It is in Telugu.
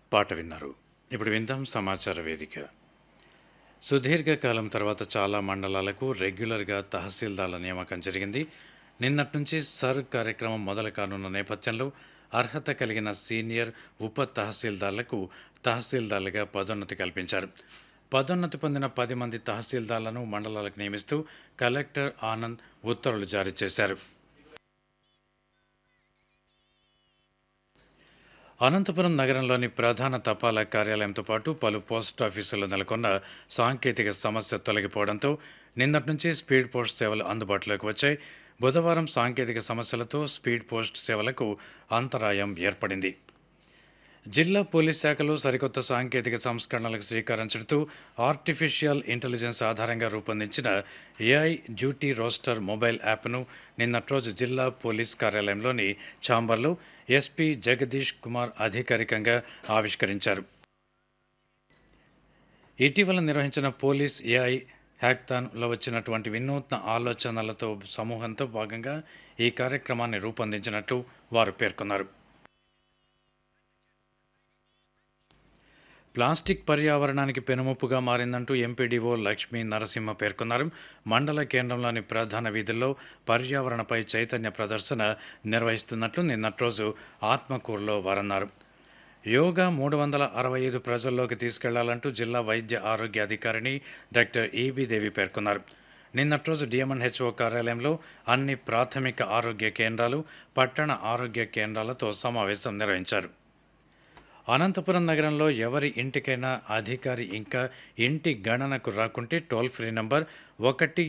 పాట విన్నారు ఇప్పుడు విందాం సమాచార వేదిక సుదీర్ఘకాలం తర్వాత చాలా మండలాలకు రెగ్యులర్గా తహసీల్దార్ల నియామకం జరిగింది నిన్నటి నుంచి సర్ కార్యక్రమం మొదలు కానున్న నేపథ్యంలో అర్హత కలిగిన సీనియర్ ఉప తహసీల్దార్లకు తహసీల్దార్లుగా పదోన్నతి కల్పించారు పదోన్నతి పొందిన పది మంది తహసీల్దార్లను మండలాలకు నియమిస్తూ కలెక్టర్ ఆనంద్ ఉత్తర్వులు జారీ చేశారు అనంతపురం నగరంలోని ప్రధాన తపాలా కార్యాలయంతో పాటు పలు పోస్ట్ ఆఫీసుల్లో నెలకొన్న సాంకేతిక సమస్య తొలగిపోవడంతో నిన్నటి నుంచి స్పీడ్ పోస్ట్ సేవలు అందుబాటులోకి వచ్చాయి బుధవారం సాంకేతిక సమస్యలతో స్పీడ్ పోస్ట్ సేవలకు అంతరాయం ఏర్పడింది జిల్లా పోలీస్ శాఖలో సరికొత్త సాంకేతిక సంస్కరణలకు శ్రీకారం చుడుతూ ఆర్టిఫిషియల్ ఇంటెలిజెన్స్ ఆధారంగా రూపొందించిన ఏఐ డ్యూటీ రోస్టర్ మొబైల్ యాప్ను నిన్నటి రోజు జిల్లా పోలీస్ కార్యాలయంలోని ఛాంబర్లో ఎస్పీ జగదీష్ కుమార్ అధికారికంగా ఆవిష్కరించారు ఇటీవల నిర్వహించిన పోలీస్ ఏఐ హ్యాక్థాన్లో వచ్చినటువంటి వినూత్న ఆలోచనలతో సమూహంతో భాగంగా ఈ కార్యక్రమాన్ని రూపొందించినట్లు వారు పేర్కొన్నారు ప్లాస్టిక్ పర్యావరణానికి పెనుముప్పుగా మారిందంటూ ఎంపీడీఓ లక్ష్మీ నరసింహ పేర్కొన్నారు మండల కేంద్రంలోని ప్రధాన వీధుల్లో పర్యావరణపై చైతన్య ప్రదర్శన నిర్వహిస్తున్నట్లు నిన్నటి రోజు ఆత్మకూరులో వారన్నారు యోగా మూడు వందల అరవై ఐదు ప్రజల్లోకి తీసుకెళ్లాలంటూ జిల్లా వైద్య ఆరోగ్య అధికారిని డాక్టర్ ఈబీ దేవి పేర్కొన్నారు నిన్నటి రోజు డిఎంఎన్హెచ్ఓ కార్యాలయంలో అన్ని ప్రాథమిక ఆరోగ్య కేంద్రాలు పట్టణ ఆరోగ్య కేంద్రాలతో సమావేశం నిర్వహించారు అనంతపురం నగరంలో ఎవరి ఇంటికైనా అధికారి ఇంకా ఇంటి గణనకు రాకుంటే టోల్ ఫ్రీ నంబర్ ఒకటి